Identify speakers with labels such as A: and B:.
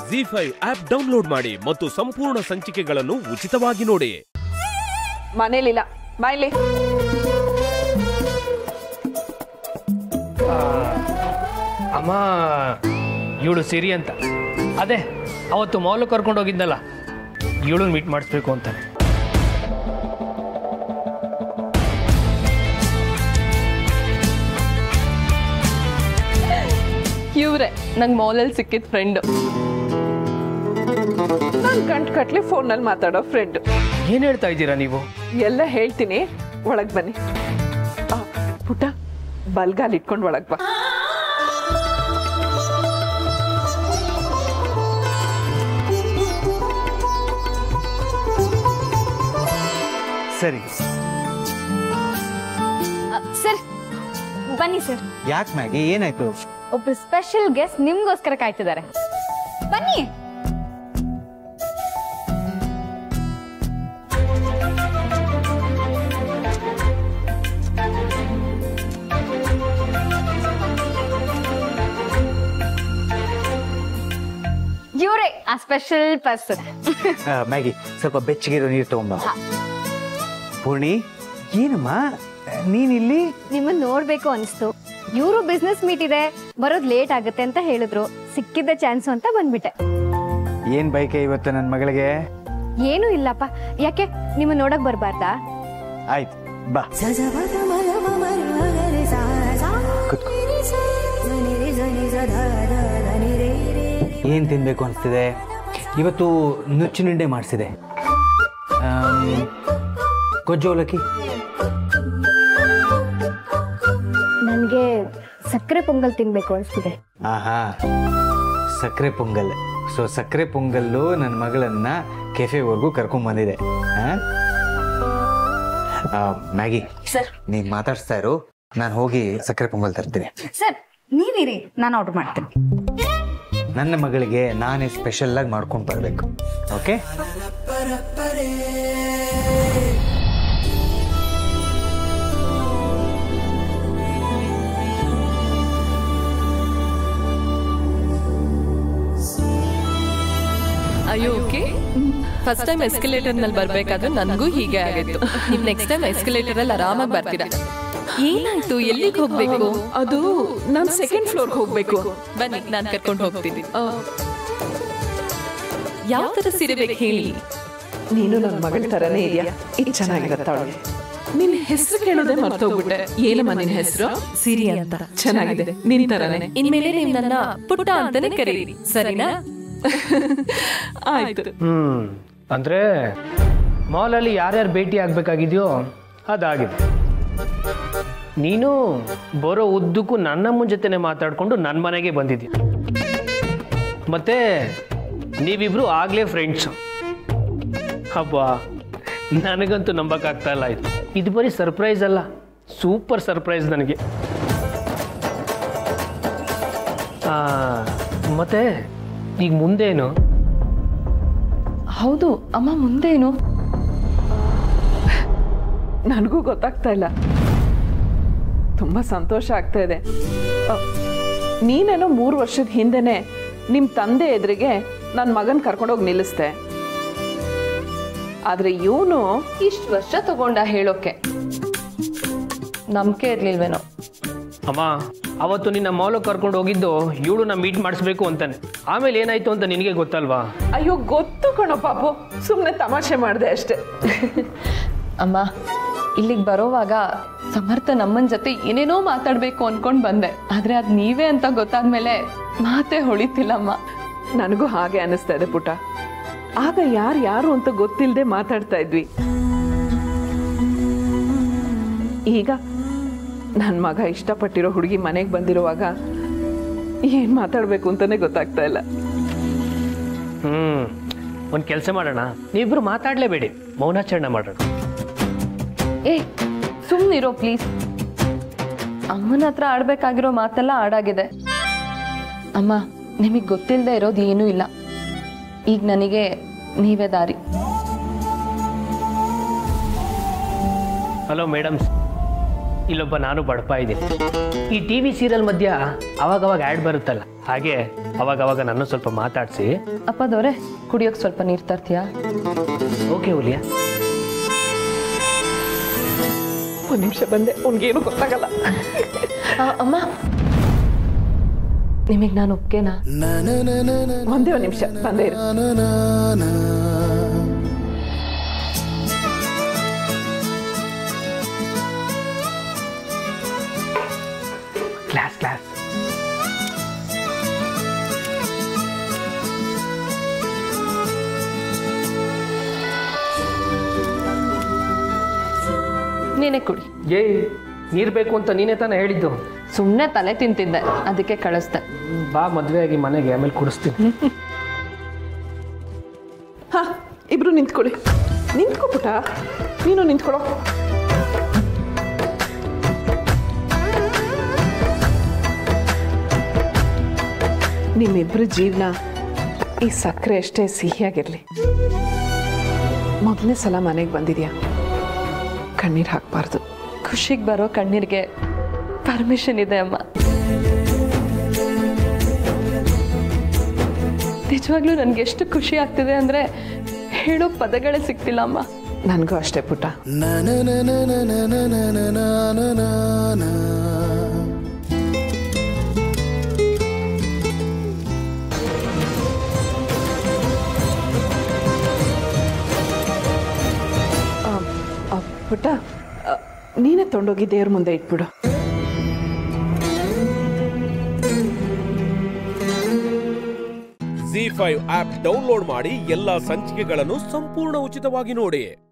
A: G five app download ಮಾಡಿ ಮತ್ತು ಸಂಪೂರ್ಣ ಸಂಚಿಕೆಗಳನ್ನು ಉಚಿತವಾಗಿ ನೋಡಿ
B: ಮನೇಲಿಲ್ಲ ಬಾಯ್ಲಿ
C: ಅಮ್ಮ ಇವಳು ಸಿರಿ ಅಂತ ಅದೇ ಅವತ್ತು ಮಾಲು ಕರ್ಕೊಂಡು ಹೋಗಿದ್ನಲ್ಲ ಇವಳನ್ನ ಮೀಟ್ ಮಾಡಿಸ್ಬೇಕು ಅಂತಾನೆ
D: ಇವ್ರೆ ನಂಗೆ ಮಾಲಲ್ಲಿ ಸಿಕ್ಕಿದ ಫ್ರೆಂಡು
B: ನಾನು ಗಂಟು ಕಟ್ಲಿ ಫೋನಲ್ಲಿ ಮಾತಾಡೋ ಫ್ರೆಂಡ್
C: ಏನು ಹೇಳ್ತಾ ಇದ್ದೀರಾ ನೀವು
B: ಎಲ್ಲ ಹೇಳ್ತೀನಿ ಒಳಗ್ ಬನ್ನಿ ಆ, ಪುಟ್ಟ ಬಲ್ಗಾಲ್ ಇಟ್ಕೊಂಡು ಒಳಗ್ ಬಾ
E: ಸರಿ
F: ಸರ್ ಬನ್ನಿ ಸರ್
E: ಯಾಕೆ ಮ್ಯಾಗಿ ಏನಾಯ್ತು
F: ಒಬ್ರು ಸ್ಪೆಷಲ್ ಗೆಸ್ಟ್ ನಿಮ್ಗೋಸ್ಕರ ಕಾಯ್ತಿದ್ದಾರೆ ಬನ್ನಿ ಇವರೇ ಆ ಸ್ಪೆಷಲ್ ಪರ್ಸನ್
E: ಆ, ಮ್ಯಾಗಿ ಸ್ವಲ್ಪ ಬೆಚ್ಚಗಿರೋ ನೀರು ತಗೊಂಬ ಪೂರ್ಣಿ ಏನಮ್ಮ ನೀನಿಲ್ಲಿ
F: ನಿಮ್ಮನ್ನ ನೋಡ್ಬೇಕು ಅನಿಸ್ತು ಇವರು ಬಿಸ್ನೆಸ್ ಮೀಟ್ ಇದೆ ಬರೋದ್ ಲೇಟ್ ಆಗುತ್ತೆ ಅಂತ ಹೇಳಿದ್ರು ಸಿಕ್ಕಿದ್ದ ಚಾನ್ಸು ಅಂತ ಬಂದ್ಬಿಟ್ಟೆ
E: ಏನ್ ಬೈಕೆ ಇವತ್ತು ನನ್ನ ಮಗಳಿಗೆ
F: ಏನೂ ಇಲ್ಲಪ್ಪ ಯಾಕೆ ನಿಮ್ಮ ನೋಡಕ್ ಬರ್ಬಾರ್ದಾ
E: ಆಯ್ತು ಬಾ ಕುತ್ಕೋ. ಏನ್ ತಿನ್ಬೇಕು ಅನಿಸ್ತಿದೆ ಇವತ್ತು ನುಚ್ಚಿನುಂಡೆ ಮಾಡಿಸಿದೆ ಗೊಜ್ಜು ಅವಲಕ್ಕಿ
F: ನನಗೆ ಸಕ್ಕರೆ ಪೊಂಗಲ್ ತಿನ್ಬೇಕು ಅನಿಸ್ತಿದೆ
E: ಆಹಾ ಸಕ್ಕರೆ ಪೊಂಗಲ್ ಸೊ ಸಕ್ಕರೆ ಪೊಂಗಲ್ಲು ನನ್ನ ಮಗಳನ್ನ ಕೆಫೆವರೆಗೂ ಕರ್ಕೊಂಡ್ ಬಂದಿದೆ ಮ್ಯಾಗಿ
F: ಸರ್
E: ನೀನ್ ಮಾತಾಡ್ಸ್ತಾ ಇರು ನಾನು ಹೋಗಿ ಸಕ್ಕರೆ ಪೊಂಗಲ್ ತರ್ತೀನಿ
F: ಸರ್ ನೀವಿರಿ ನಾನು ಆರ್ಡರ್ ಮಾಡ್ತೀನಿ
E: ನನ್ನ ಮಗಳಿಗೆ ನಾನೇ ಸ್ಪೆಷಲ್ ಆಗಿ ಮಾಡ್ಕೊಂಡು ಬರಬೇಕು ಓಕೆ
D: ಅಯ್ಯೋ ಓಕೆ ಫಸ್ಟ್ ಟೈಮ್ ಎಸ್ಕಲೇಟರ್ ನಲ್ಲಿ ಬರ್ಬೇಕಾದ್ರೆ ನನಗೂ ಹೀಗೆ ಆಗಿತ್ತು ನೀವು ನೆಕ್ಸ್ಟ್ ಟೈಮ್ ಎಸ್ಕಲೇಟರ್ ಅಲ್ಲಿ ಆರಾಮಾಗಿ ಬರ್ತೀರಾ ಏನಾಯ್ತು ಎಲ್ಲಿಗೆ ಹೋಗ್ಬೇಕು
B: ಅದು ನಾನು ಸೆಕೆಂಡ್ ಫ್ಲೋರ್ಗೆ ಹೋಗ್ಬೇಕು
D: ಬನ್ನಿ ನಾನು ಕರ್ಕೊಂಡು ಹೋಗ್ತೀನಿ ಯಾವ ತರ ಸೀರೆ ಬೇಕು ಹೇಳಿ
B: ನೀನು ನನ್ನ ಮಗಳ ತರನೇ ಇದೆಯಾ ಇದು ಚೆನ್ನಾಗಿರತ್ತಾಳೆ ನಿನ್ನ ಹೆಸರು ಕೇಳೋದೇ ಮರ್ತೋಗ್ಬಿಟ್ಟೆ ಏನಮ್ಮ ನಿನ್ನ ಹೆಸರು
D: ಸಿರಿ ಅಂತ
B: ಚೆನ್ನಾಗಿದೆ ನಿನ್ ತರನೇ
D: ಇನ್ಮೇಲೆ ನೀವು ನನ್ನ ಪುಟ್ಟ ಅಂತಾನೆ ಕರೀರಿ ಸರಿನಾ
B: ಆಯ್ತು
C: ಹ್ಮ್ ಅಂದ್ರೆ ಮಾಲಲ್ಲಿ ಯಾರ್ಯಾರು ಭೇಟಿ ಆಗ್ಬೇಕಾಗಿದೆಯೋ ಅದಾಗಿದೆ ನೀನು ಬರೋ ಉದ್ದಕ್ಕೂ ನನ್ನಮ್ಮನ ಜೊತೆನೆ ಮಾತಾಡ್ಕೊಂಡು ನನ್ನ ಮನೆಗೆ ಬಂದಿದ್ದೀಯ ಮತ್ತೆ ನೀವಿಬ್ರು ಆಗ್ಲೇ ಫ್ರೆಂಡ್ಸು ಹಬ್ಬ ನನಗಂತೂ ನಂಬಕ್ಕಾಗ್ತಾ ಇಲ್ಲ ಆಯ್ತು ಇದು ಬರೀ ಸರ್ಪ್ರೈಸ್ ಅಲ್ಲ ಸೂಪರ್ ಸರ್ಪ್ರೈಸ್ ನನಗೆ ಆ, ಮತ್ತೆ ಈಗ ಮುಂದೇನು
D: ಹೌದು ಅಮ್ಮ ಮುಂದೇನು
B: ನನಗೂ ಗೊತ್ತಾಗ್ತಾ ಇಲ್ಲ ತುಂಬಾ ಸಂತೋಷ ಆಗ್ತಾ ಇದೆ ಅ, ನೀನೇನೋ ಮೂರು ವರ್ಷದ ಹಿಂದೆನೆ ನಿಮ್ಮ ತಂದೆ ಎದುರಿಗೆ ನನ್ನ ಮಗನ್ ಕರ್ಕೊಂಡೋಗಿ ನಿಲ್ಲಿಸ್ದೆ ಆದ್ರೆ ಇವನು
D: ಇಷ್ಟು ವರ್ಷ ತಗೊಂಡ ಹೇಳೋಕೆ ನಂಬಿಕೆ ಇರ್ಲಿಲ್ವೇನೋ
C: ಅಮ್ಮ ಅವತ್ತು ನಿನ್ನ ಮೌಲ ಕರ್ಕೊಂಡು ಹೋಗಿದ್ದು ಇವಳು ನಾ ಮೀಟ್ ಮಾಡಿಸ್ಬೇಕು ಅಂತಾನೆ ಆಮೇಲೆ ಏನಾಯ್ತು ಅಂತ ನಿನಗೆ ಗೊತ್ತಲ್ವಾ
B: ಅಯ್ಯೋ ಗೊತ್ತು ಕಣೋ ಪಾಪು ಸುಮ್ಮನೆ ತಮಾಷೆ ಮಾಡಿದೆ ಅಷ್ಟೇ
D: ಅಮ್ಮ ಇಲ್ಲಿಗೆ ಬರೋವಾಗ ಸಮರ್ಥ ನಮ್ಮನ್ ಜೊತೆ ಏನೇನೋ ಮಾತಾಡ್ಬೇಕು ಅನ್ಕೊಂಡ್ ಬಂದೆ ಆದ್ರೆ ಅದ್ ನೀವೇ ಅಂತ ಗೊತ್ತಾದ್ಮೇಲೆ ಮಾತೇ ಹೊಳಿತಿಲ್ಲಮ್ಮ
B: ನನಗೂ ಹಾಗೆ ಅನಿಸ್ತಾ ಇದೆ ಪುಟ ಆಗ ಯಾರು ಯಾರು ಅಂತ ಗೊತ್ತಿಲ್ಲದೆ ಮಾತಾಡ್ತಾ ಇದ್ವಿ ಈಗ ನನ್ನ ಮಗ ಇಷ್ಟಪಟ್ಟಿರೋ ಹುಡುಗಿ ಮನೆಗೆ ಬಂದಿರುವಾಗ ಏನ್ ಮಾತಾಡ್ಬೇಕು ಅಂತಾನೆ ಗೊತ್ತಾಗ್ತಾ ಇಲ್ಲ
C: ಹ್ಮ್ ಒಂದು ಕೆಲಸ ಮಾಡೋಣ ನೀವಿಬ್ರು ಮಾತಾಡಲೇಬೇಡಿ ಮೌನಾಚರಣೆ ಮಾಡೋಣ
D: ಏ ಸುಮ್ನಿರೋ ಪ್ಲೀಸ್ ಅಮ್ಮನ ಹತ್ರ ಆಡ್ಬೇಕಾಗಿರೋ ಮಾತೆಲ್ಲ ಆಡಾಗಿದೆ ಅಮ್ಮ ನಿಮಗೆ ಗೊತ್ತಿಲ್ಲದೆ ಇರೋದು ಏನೂ ಇಲ್ಲ ಈಗ ನನಗೆ ನೀವೇ ದಾರಿ
C: ಹಲೋ ಮೇಡಮ್ಸ್ ಇಲ್ಲೊಬ್ಬ ನಾನು ಬಡಪ ಇದ್ದೀನಿ ಈ ಟಿ ವಿ ಸೀರಿಯಲ್ ಮಧ್ಯ ಅವಾಗವಾಗ ಆ್ಯಡ್ ಬರುತ್ತಲ್ಲ ಹಾಗೆ ಅವಾಗ ಅವಾಗ ನನ್ನ ಸ್ವಲ್ಪ ಮಾತಾಡಿಸಿ
D: ಅಪ್ಪದವ್ರೆ ಕುಡಿಯೋಕೆ ಸ್ವಲ್ಪ ನೀರು ತರ್ತೀಯಾ
C: ಓಕೆ ಹುಲಿಯಾ
B: ಒಂದು ನಿಮಿಷ ಬಂದೆ ಅವ್ನಿಗೇನು ಗೊತ್ತಾಗಲ್ಲ
D: ಆ, ಅಮ್ಮ ನಿಮಗೆ ನಾನು ಒಪ್ಕೆನಾ
B: ಒಂದೇ ಒಂದು ನಿಮಿಷ ಬಂದೇ ಇರು
C: ಕ್ಲಾಸ್ ಕ್ಲಾಸ್
D: ನೀನೇ ಕುಡಿ
C: ಏಯ್ ನೀರು ಬೇಕು ಅಂತ ನೀನೇ ತಾನೇ ಹೇಳಿದ್ದು
D: ಸುಮ್ಮನೆ ತಲೆ ತಿಂತಿದ್ದೆ ಅದಕ್ಕೆ ಕಳಿಸ್ದೆ
C: ಬಾ ಮದುವೆ ಆಗಿ ಮನೆಗೆ ಆಮೇಲೆ ಕುಡಿಸ್ತೀನಿ
B: ಹಾ ಇಬ್ರು ನಿಂತ್ಕೊಳ್ಳಿ ನಿಂತ್ಕೋ ಪುಟ ನೀನು ನಿಂತ್ಕೊಳ್ಳೋ ನಿಮ್ಮಿಬ್ರ ಜೀವನ ಈ ಸಕ್ಕರೆ ಅಷ್ಟೇ ಸಿಹಿಯಾಗಿರ್ಲಿ ಮೊದಲನೇ ಸಲ ಮನೆಗೆ ಬಂದಿದ್ಯಾ ಕಣ್ಣೀರು ಹಾಕಬಾರ್ದು
D: ಖುಷಿಗೆ ಬರೋ ಕಣ್ಣೀರಿಗೆ ಪರ್ಮಿಷನ್ ಇದೆ ಅಮ್ಮ ನಿಜವಾಗ್ಲೂ ನನಗೆ ಎಷ್ಟು ಖುಷಿ ಆಗ್ತಿದೆ ಅಂದರೆ ಹೇಳೋ ಪದಗಳೇ ಸಿಗ್ತಿಲ್ಲ ಅಮ್ಮ
B: ನನಗೂ ಅಷ್ಟೇ ಪುಟ ಆ, ಆ, ಪುಟ್ಟ ಆ, ನೀನೇ ತೊಗೊಂಡೋಗಿ ದೇವ್ರ ಮುಂದೆ ಇಟ್ಬಿಡು
A: ಜಿ ಫೈವ್ ಆಪ್ ಡೌನ್ಲೋಡ್ ಮಾಡಿ ಎಲ್ಲಾ ಸಂಚಿಕೆಗಳನ್ನು ಸಂಪೂರ್ಣ ಉಚಿತವಾಗಿ ನೋಡಿ